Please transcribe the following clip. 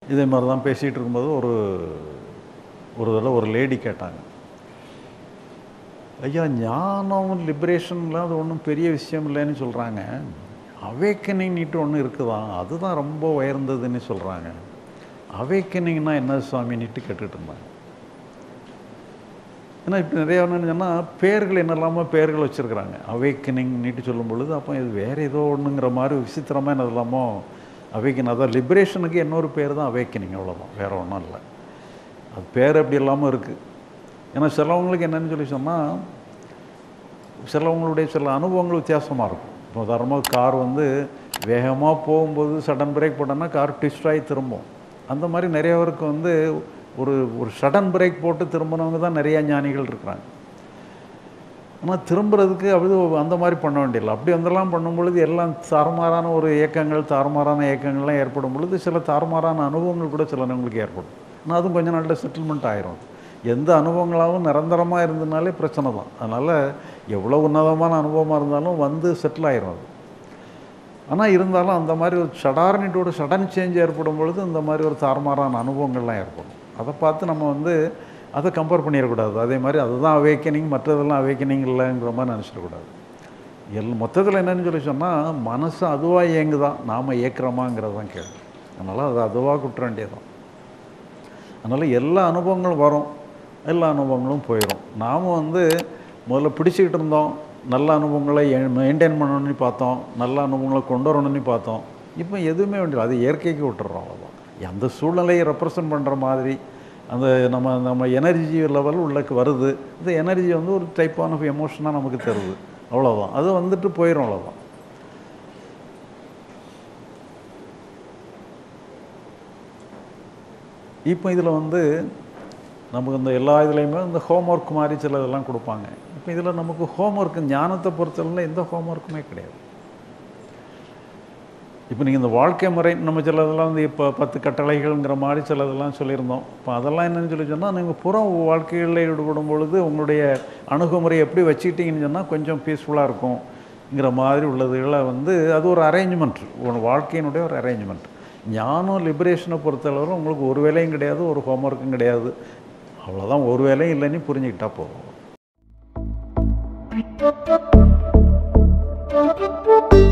இதே மாதிரி தான் பேசிகிட்டு இருக்கும்போது ஒரு ஒரு தடவை ஒரு லேடி கேட்டாங்க ஐயா ஞானம் லிபரேஷன்லாம் அது ஒன்றும் பெரிய விஷயம் இல்லைன்னு சொல்கிறாங்க அவேக்கனிங் நீட்டு ஒன்று இருக்குதான் அதுதான் ரொம்ப உயர்ந்ததுன்னு சொல்கிறாங்க அவேக்கனிங்னா என்ன சுவாமின்னுட்டு கேட்டுட்டு இருந்தாங்க ஏன்னா இப்போ நிறைய என்னன்னு சொன்னால் பேர்கள் என்னெல்லாமோ பேர்கள் வச்சுருக்குறாங்க அவேக்கனிங் நீட்டு சொல்லும் பொழுது அப்போ இது வேறு ஏதோ ஒன்றுங்கிற மாதிரி விசித்திரமாக என்னதெல்லாமோ அவேக்கன் அதான் லிபரேஷனுக்கு இன்னொரு பேர் தான் அவேக்கனிங் அவ்வளோதான் வேறு ஒன்றும் இல்லை அது பேர் அப்படி இல்லாமல் இருக்குது ஏன்னா சிலவங்களுக்கு என்னன்னு சொல்லி சொன்னால் சிலவங்களுடைய சில அனுபவங்கள் வித்தியாசமாக இருக்கும் இப்போ உதாரணமாக கார் வந்து வேகமாக போகும்போது சடன் பிரேக் போட்டோன்னா கார் ட்விஸ்ட் ஆகி திரும்பும் அந்த மாதிரி நிறைய பேருக்கு வந்து ஒரு ஒரு சடன் பிரேக் போட்டு திரும்பினவங்க தான் நிறையா ஞானிகள் இருக்கிறாங்க ஆனால் திரும்புறதுக்கு அப்படி அந்த மாதிரி பண்ண வேண்டியதில்லை அப்படி வந்தெல்லாம் பண்ணும் பொழுது எல்லாம் தாறுமாறான ஒரு இயக்கங்கள் தாறுமாறான இயக்கங்கள்லாம் ஏற்படும் பொழுது சில தாறுமாறான அனுபவங்கள் கூட சிலவங்களுக்கு ஏற்படும் ஆனால் அதுவும் கொஞ்சம் நாளில் செட்டில்மெண்ட் ஆயிரும் எந்த அனுபவங்களாகவும் நிரந்தரமாக இருந்ததுனாலே பிரச்சனை தான் அதனால் எவ்வளோ உன்னதமான அனுபவமாக இருந்தாலும் வந்து செட்டில் ஆயிரும் அது ஆனால் இருந்தாலும் அந்த மாதிரி ஒரு சடார்னிட்டோட சடன் சேஞ்ச் ஏற்படும் பொழுது இந்த மாதிரி ஒரு தாறுமாறான அனுபவங்கள்லாம் ஏற்படும் அதை பார்த்து நம்ம வந்து அதை கம்பேர் பண்ணிடக்கூடாது அதே மாதிரி அதுதான் அவேக்கனிங் மற்றதெல்லாம் அவேக்கனிங் இல்லைங்கிற மாதிரி நினச்சிடக்கூடாது எல் மொத்தத்தில் என்னன்னு சொல்லி சொன்னால் மனசு அதுவாக இயங்குதான் நாம் இயக்கிறோமாங்கிறது தான் கேள்வி அதனால் அது அதுவாக குற்ற வேண்டியதான் அதனால் எல்லா அனுபவங்களும் வரும் எல்லா அனுபவங்களும் போயிடும் நாம் வந்து முதல்ல பிடிச்சிக்கிட்டு இருந்தோம் நல்ல அனுபவங்களை மெயின்டைன் பண்ணணும்னு பார்த்தோம் நல்ல அனுபவங்களை கொண்டு வரணும்னு பார்த்தோம் இப்போ எதுவுமே வேண்டியது அது இயற்கைக்கு விட்டுறோம் அவ்வளோதான் அந்த சூழ்நிலையை ரெப்ரசன்ட் பண்ணுற மாதிரி அந்த நம்ம நம்ம எனர்ஜி லெவல் உள்ளக்கு வருது இந்த எனர்ஜி வந்து ஒரு டைப் ஆஃப் எமோஷனாக நமக்கு தருது அவ்வளோதான் அது வந்துட்டு போயிடும் அவ்வளோதான் இப்போ இதில் வந்து நமக்கு இந்த எல்லா இதுலேயுமே இந்த ஹோம்ஒர்க் மாதிரி சில இதெல்லாம் கொடுப்பாங்க இப்போ இதில் நமக்கு ஹோம்ஒர்க் ஞானத்தை பொறுத்தவரையில் எந்த ஹோம்ஒர்க்குமே கிடையாது இப்போ நீங்கள் இந்த வாழ்க்கை முறை நம்ம சிலதெல்லாம் வந்து இப்போ பத்து கட்டளைகள்ங்கிற மாதிரி சிலதெல்லாம் சொல்லியிருந்தோம் இப்போ அதெல்லாம் என்னன்னு சொல்லி சொன்னால் நீங்கள் புற வாழ்க்கைகளில் ஈடுபடும் பொழுது உங்களுடைய அணுகுமுறை எப்படி வச்சுக்கிட்டீங்கன்னு சொன்னால் கொஞ்சம் பீஸ்ஃபுல்லாக இருக்கும்ங்கிற மாதிரி உள்ளதுகளை வந்து அது ஒரு அரேஞ்ச்மெண்ட் ஒரு வாழ்க்கையினுடைய ஒரு அரேஞ்ச்மெண்ட் ஞானம் லிபரேஷனை பொறுத்தளவு உங்களுக்கு ஒரு வேலையும் கிடையாது ஒரு ஹோம்ஒர்க்கும் கிடையாது அவ்வளோதான் ஒரு வேலையும் இல்லைன்னு புரிஞ்சுக்கிட்டா போதும் Thank you.